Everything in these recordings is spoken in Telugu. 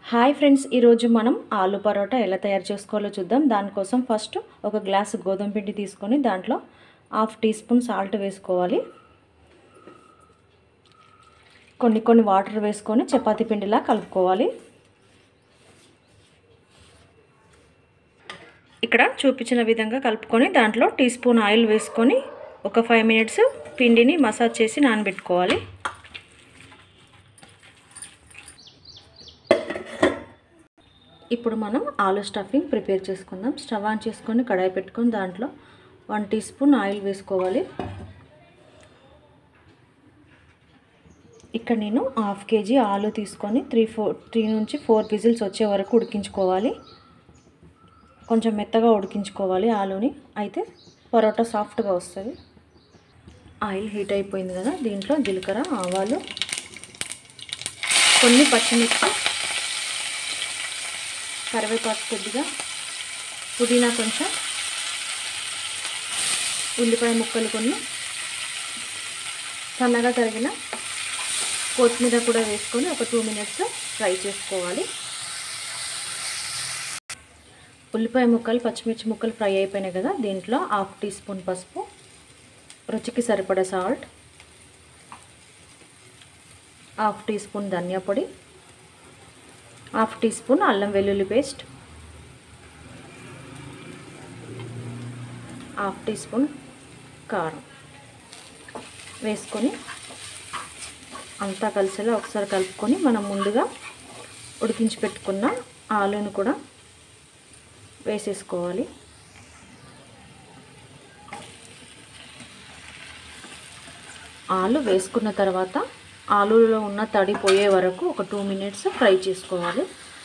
హాయ్ ఫ్రెండ్స్ ఈరోజు మనం ఆలు పరోటా ఎలా తయారు చేసుకోవాలో చూద్దాం దానికోసం ఫస్ట్ ఒక గ్లాస్ గోధుమ పిండి తీసుకొని దాంట్లో హాఫ్ టీ స్పూన్ సాల్ట్ వేసుకోవాలి కొన్ని కొన్ని వాటర్ వేసుకొని చపాతీ పిండిలా కలుపుకోవాలి ఇక్కడ చూపించిన విధంగా కలుపుకొని దాంట్లో టీ స్పూన్ ఆయిల్ వేసుకొని ఒక ఫైవ్ మినిట్స్ పిండిని మసాజ్ చేసి నానబెట్టుకోవాలి ఇప్పుడు మనం ఆలు స్టఫింగ్ ప్రిపేర్ చేసుకుందాం స్టవ్ ఆన్ చేసుకొని కడాయి పెట్టుకొని దాంట్లో వన్ టీ స్పూన్ ఆయిల్ వేసుకోవాలి ఇక్కడ నేను హాఫ్ కేజీ ఆలు తీసుకొని త్రీ ఫోర్ త్రీ నుంచి ఫోర్ విజిల్స్ వచ్చే వరకు ఉడికించుకోవాలి కొంచెం మెత్తగా ఉడికించుకోవాలి ఆలుని అయితే పరోటా సాఫ్ట్గా వస్తుంది ఆయిల్ హీట్ అయిపోయింది కదా దీంట్లో జీలకర్ర ఆవాలు కొన్ని పచ్చిమిర్చి కరివేపాకు కొద్దిగా పుదీనా కొంచెం ఉల్లిపాయ ముక్కలు కొన్ని సన్నగా తరిగిన కొత్తిమీర కూడా వేసుకొని ఒక టూ మినిట్స్ ఫ్రై చేసుకోవాలి ఉల్లిపాయ ముక్కలు పచ్చిమిర్చి ముక్కలు ఫ్రై అయిపోయినాయి కదా దీంట్లో హాఫ్ టీ స్పూన్ పసుపు రుచికి సరిపడా సాల్ట్ హాఫ్ టీ స్పూన్ ధనియా పొడి హాఫ్ టీ స్పూన్ అల్లం వెల్లుల్లి పేస్ట్ హాఫ్ టీ స్పూన్ కారం వేసుకొని అంతా కలిసేలా ఒకసారి కలుపుకొని మనం ముందుగా ఉడికించి పెట్టుకున్న ఆలుని కూడా వేసేసుకోవాలి ఆలు వేసుకున్న తర్వాత ఆలులో ఉన్న తడి పోయే వరకు ఒక టూ మినిట్స్ ఫ్రై చేసుకోవాలి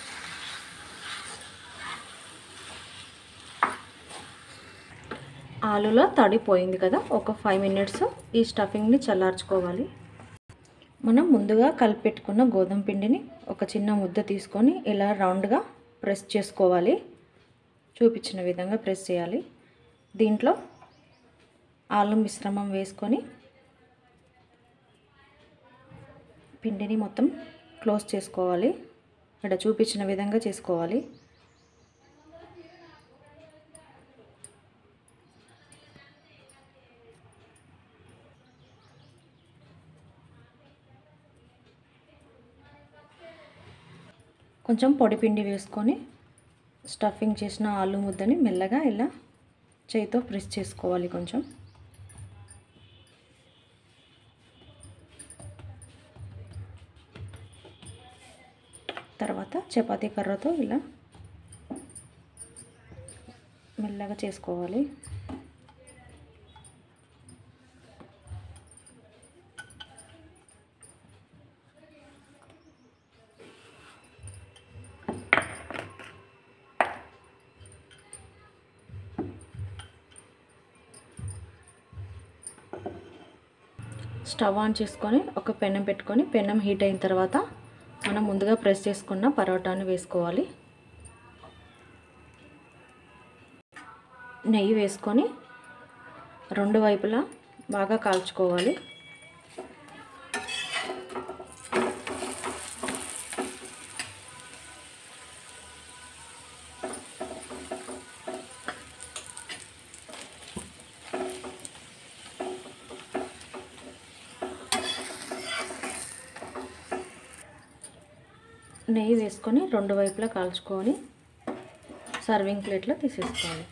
ఆలులో తడి పోయింది కదా ఒక ఫైవ్ మినిట్స్ ఈ స్టఫింగ్ని చల్లార్చుకోవాలి మనం ముందుగా కలిపెట్టుకున్న గోధుమ పిండిని ఒక చిన్న ముద్ద తీసుకొని ఇలా రౌండ్గా ప్రెస్ చేసుకోవాలి చూపించిన విధంగా ప్రెస్ చేయాలి దీంట్లో ఆలు మిశ్రమం వేసుకొని పిండిని మొత్తం క్లోజ్ చేసుకోవాలి ఇక్కడ చూపించిన విధంగా చేసుకోవాలి కొంచెం పొడి పిండి వేసుకొని స్టఫింగ్ చేసిన ఆలు ముద్దని మెల్లగా ఇలా చేయితో ప్రెస్ చేసుకోవాలి కొంచెం తర్వాత చపాతీ కర్రతో ఇలా మెల్లగా చేసుకోవాలి స్టవ్ ఆన్ చేసుకొని ఒక పెనం పెట్టుకొని పెనం హీట్ అయిన తర్వాత మనం ముందుగా ప్రెస్ చేసుకున్న పరోటాని వేసుకోవాలి నెయ్యి వేసుకొని రెండు వైపులా బాగా కాల్చుకోవాలి నెయ్యి వేసుకొని రెండు వైపులా కాల్చుకొని సర్వింగ్ ప్లేట్లో తీసేసుకోవాలి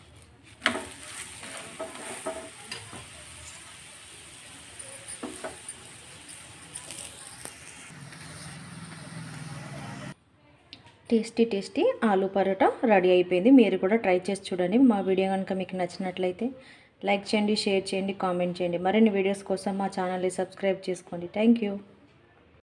టేస్టీ టేస్టీ ఆలు పరోటా రెడీ అయిపోయింది మీరు కూడా ట్రై చేసి చూడండి మా వీడియో కనుక మీకు నచ్చినట్లయితే లైక్ చేయండి షేర్ చేయండి కామెంట్ చేయండి మరిన్ని వీడియోస్ కోసం మా ఛానల్ని సబ్స్క్రైబ్ చేసుకోండి థ్యాంక్ యూ